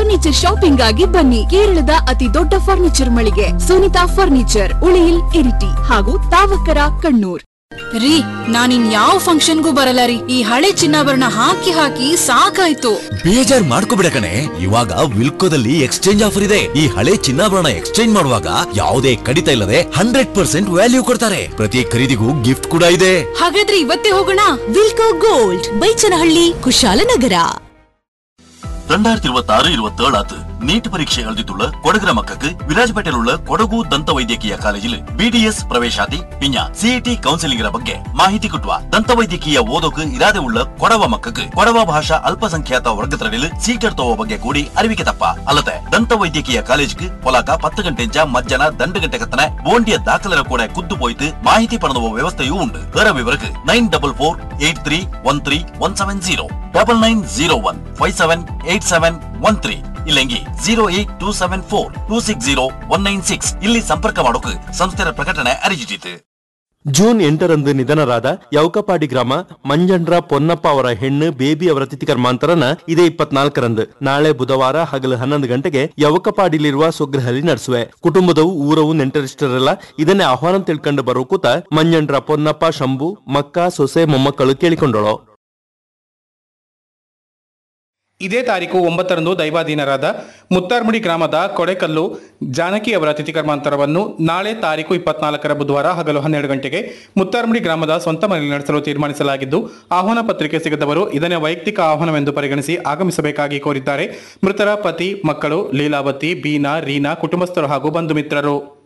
furniture shopping ಆಗಿ ಬನ್ನಿ ಕೇರಳದ ಅತಿ ದೊಡ್ಡ ಫರ್ನಿಚರ್ ಮಳಿಗೆ ಸುನಿತಾ ಫರ್ನಿಚರ್ ಉಳಿಯಿಲ್ ಇರಿಟಿ ಹಾಗೂ ತಾವಕರ ಕಣ್ಣೂರ್ ರೀ ನಾನಿನ್ ಯಾವ ಫಂಕ್ಷನ್ಗೂ ಬರಲ್ಲ ರೀ ಈ ಹಳೆ ಚಿನ್ನಾಭರಣ ಹಾಕಿ ಹಾಕಿ ಸಾಕಾಯ್ತು ಬೇಜಾರ್ ಮಾಡ್ಕೋಬಿಡ ಕಣೆ ಇವಾಗ ವಿಲ್ಕೋದಲ್ಲಿ ಎಕ್ಸ್ಚೇಂಜ್ ಆಫರ್ ಇದೆ ಈ ಹಳೆ ಚಿನ್ನಾಭರಣ ಎಕ್ಸ್ಚೇಂಜ್ ಮಾಡುವಾಗ ಯಾವುದೇ ಕಡಿತ ಇಲ್ಲದೆ ಹಂಡ್ರೆಡ್ ಪರ್ಸೆಂಟ್ ವ್ಯಾಲ್ಯೂ ಕೊಡ್ತಾರೆ ಪ್ರತಿ ಖರೀದಿಗೂ ಗಿಫ್ಟ್ ಕೂಡ ಇದೆ ಹಾಗಾದ್ರೆ ಇವತ್ತೇ ಹೋಗೋಣ ವಿಲ್ಕೋ ಗೋಲ್ಡ್ ಬೈಚನಹಳ್ಳಿ ಕುಶಾಲನಗರ രണ്ടായിരത്തി ഇരുപത്തി ആറ് ഇരുപത്തി ഏഴാത്ത് നീറ്റ് പരീക്ഷ എഴുതിയിട്ടുള്ള കൊടകര മക്കൾക്ക് വിരാജ്പേട്ടയിലുള്ള കൊടകു ದಂತ ವೈದ್ಯಕೀಯ ಕಾಲೇಜಿൽ ಬಿ ಡಿ ಎಸ್ ಪ್ರವೇಶಾತಿ ಪಿಂಜ ಸಿಇಟಿ ಕೌನ್ಸಿಲಿಂಗಿನ ಬಗ್ಗೆ ಮಾಹಿತಿ ಕೊಟ್ಟುವ ದಂತ ವೈದ್ಯಕೀಯ ಓದೋಕು ಇರಾದೆ ಉಳ್ಳ ಕೊಡವ ಮಕ್ಕಕ್ಕೆ ಕೊಡವ ಭಾಷಾ ಅಲ್ಪಸಂಖ್ಯಾತ ವರ್ಗದರಡಿಲ್ ಸೀಟ್ ಎಡ್ತವ ಬಗ್ಗೆ ಕೂಡಿ ಅರಿವಿಕೆ ತಪ್ಪ ಅಲ್ಲದೆ ದಂತ ವೈದ್ಯಕೀಯ ಕಾಲೇಜ್ಗೆ ಪೊಲಾಕ ಪತ್ತು ಗಂಟೆಂಚ ಮಧ್ಯಾಹ್ನ ದಂಡು ಗಂಟೆ ಕತ್ತನೆ ಬೋಂಡಿಯ ದಾಖಲೆರ ಕೂಡ ಕುದ್ದು ಪೋಯ್ತು ಮಾಹಿತಿ ಪಡೆದುವ ವ್ಯವಸ್ಥೆಯೂ ಉಂಟು ಬೇರೆ ವಿವರಕ್ಕೆ nine double four eight three one three one seven zero double nine zero one five seven eight seven one three ಇಲ್ಲಂಗಿ zero eight two seven four two six zero one nine six ಇಲ್ಲಿ ಸಂಪರ್ಕ ಮಾಡೋಕೆ ಸಂಸ್ಥೆಯ ಪ್ರಕಟಣೆ ಅರಿಜಿಟ್ಟಿತು June ಎಂಟರಂದು ನಿಧನರಾದ ಯೌಕಪಾಡಿ ಗ್ರಾಮ ಮಂಜಂಡ್ರ ಪೊನ್ನಪ್ಪ ಅವರ ಹೆಣ್ಣು ಬೇಬಿ ಅವರ ತಿಥಿ ಕರ್ಮಾಂತರನ ಇದೇ ಇಪ್ಪತ್ನಾಲ್ಕರಂದು ನಾಳೆ ಬುಧವಾರ ಹಗಲು ಹನ್ನೊಂದು ಗಂಟೆಗೆ ಯೌಕಪಾಡಿಲಿರುವ ಸ್ವಗೃಹದಲ್ಲಿ ನಡೆಸುವೆ ಕುಟುಂಬದವು ಊರವು ನೆಂಟರಿಷ್ಟರೆಲ್ಲ ಇದನ್ನೇ ಆಹ್ವಾನ ತಿಳ್ಕೊಂಡು ಬರೋ ಕೂತ ಮಂಜಂಡ್ರ ಪೊನ್ನಪ್ಪ ಶಂಭು ಮಕ್ಕ ಸೊಸೆ ಮೊಮ್ಮಕ್ಕಳು ಕೇಳಿಕೊಂಡಳು ಇದೇ ತಾರೀಕು ಒಂಬತ್ತರಂದು ದೈವಾಧೀನರಾದ ಮುತ್ತಾರ್ಮುಡಿ ಗ್ರಾಮದ ಕೊಡೆಕಲ್ಲು ಜಾನಕಿ ಅವರ ತಿಥಿ ಕರ್ಮಾಂತರವನ್ನು ನಾಳೆ ತಾರೀಕು ಇಪ್ಪತ್ನಾಲ್ಕರ ಬುಧವಾರ ಹಗಲು ಹನ್ನೆರಡು ಗಂಟೆಗೆ ಮುತ್ತಾರ್ಮುಡಿ ಗ್ರಾಮದ ಸ್ವಂತ ಮನೆಯಲ್ಲಿ ನಡೆಸಲು ತೀರ್ಮಾನಿಸಲಾಗಿದ್ದು ಆಹ್ವಾನ ಪತ್ರಿಕೆ ಸಿಗದವರು ಇದನ್ನೇ ವೈಯಕ್ತಿಕ ಆಹ್ವಾನವೆಂದು ಪರಿಗಣಿಸಿ ಆಗಮಿಸಬೇಕಾಗಿ ಕೋರಿದ್ದಾರೆ ಮೃತರ ಪತಿ ಮಕ್ಕಳು ಲೀಲಾವತಿ ಬೀನಾ ರೀನಾ ಕುಟುಂಬಸ್ಥರು ಹಾಗೂ ಬಂಧು ಮಿತ್ರರು